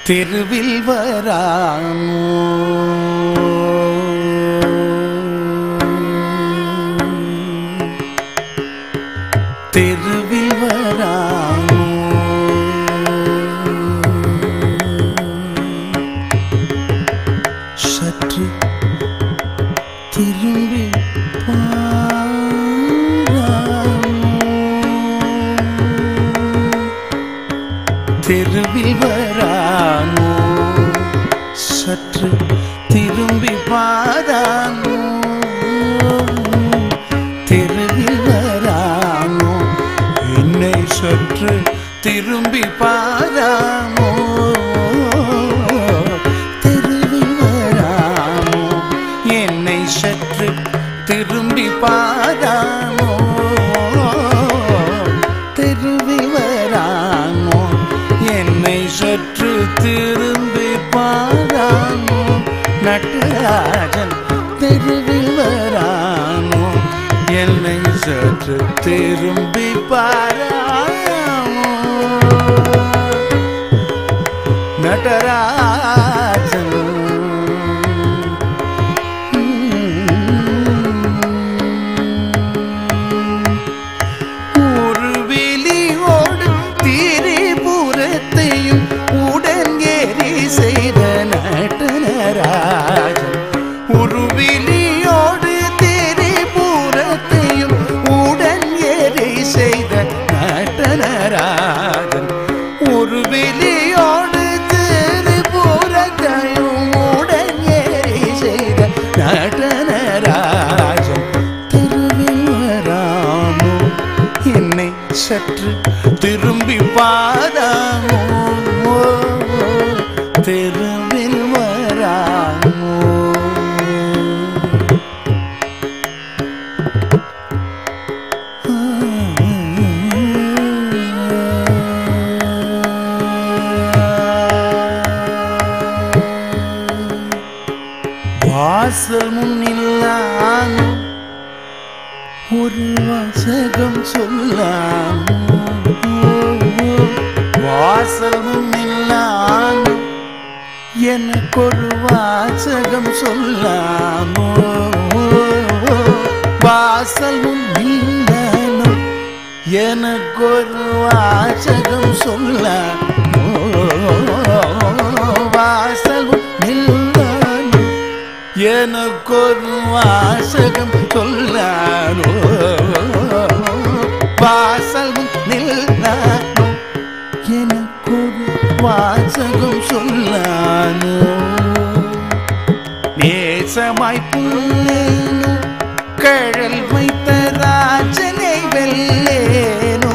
தெருவில் வராமோ தெருவில் வராமோ சற்று திரும்பி பாராமோ தெருவில் வரானோ சற்று திரும்பி பாரானோ தெருவில் வரானோ என்னை சற்று திரும்பி பாராமோ தெருவில் வராமோ என்னை சற்று திரும்பி பாராமோ தெருவில் வராமோ என்னை சற்று திரும்பி பாராமோ நடராஜன் தெருவில் வராமோ என்னை சற்று திரும்பி பாராமோ நடராஜன் ஒரு வெளியோடு திரிபுரத்தையும் உடன் ஏறி செய்த நடனராஜன் ஒரு வெளியோடு திரிபுரத்தையும் உடன் ஏறி செய்த நடனராஜன் ஒரு வெளியோடு திரிபுரத்தையும் உடன் ஏறி செய்த நடனராஜன் தெருவில் வராமோ என்னை சற்று திரும்பி பாராமோ தெருவில் வராமோ வாசல் முன்னில்லாமோ ஒரு வாசகம் சொல்லாமோ வாசல் முன்னில்லாமோ எனக்கொரு வாசகம் சொல்லாமோ வாசல் முன்னில்லானோ எனக்கொரு வாசகம் சொல்லாமோ வாசல் முன்னில்லானோ எனக்கொரு வாசகம் சொல்லானோ வாசல் நில்லானோ எனக்கொரு வாசகம் சொல்லானோ நேசமாய் புல்லேனோ கழல் வைத்த ராஜனை வெல்லேனோ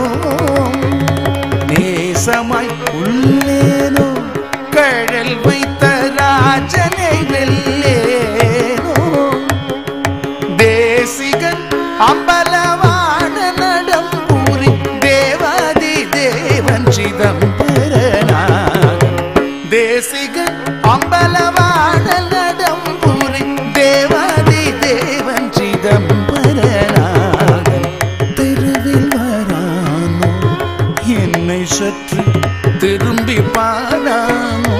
நேசமாய் உள்ளேனோ கழல் வைத்த ராஜனை வெல்லேனோ தேசிகன் அம்பலவான நடம் பூரி தேவாதி தேவன் சிதம்பரனாக தேசிகன் அம்பலவான நடம் பூரி தேவாதி தேவன் சிதம்பரனாக தெருவில் வரானோ என்னை சற்று திரும்பி பாராமோ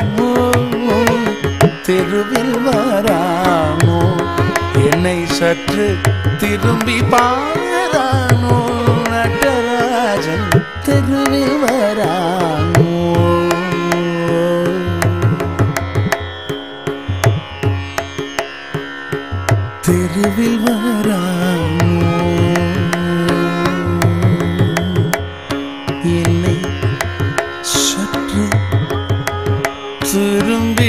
தெருவில் வராமோ என்னை சற்று திரும்பி பாரானோ நடராஜன் தெருவில் வராமோ தெருவில் வராமோ என்னை சற்று திரும்பி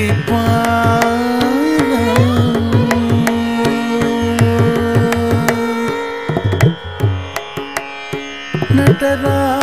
நடரா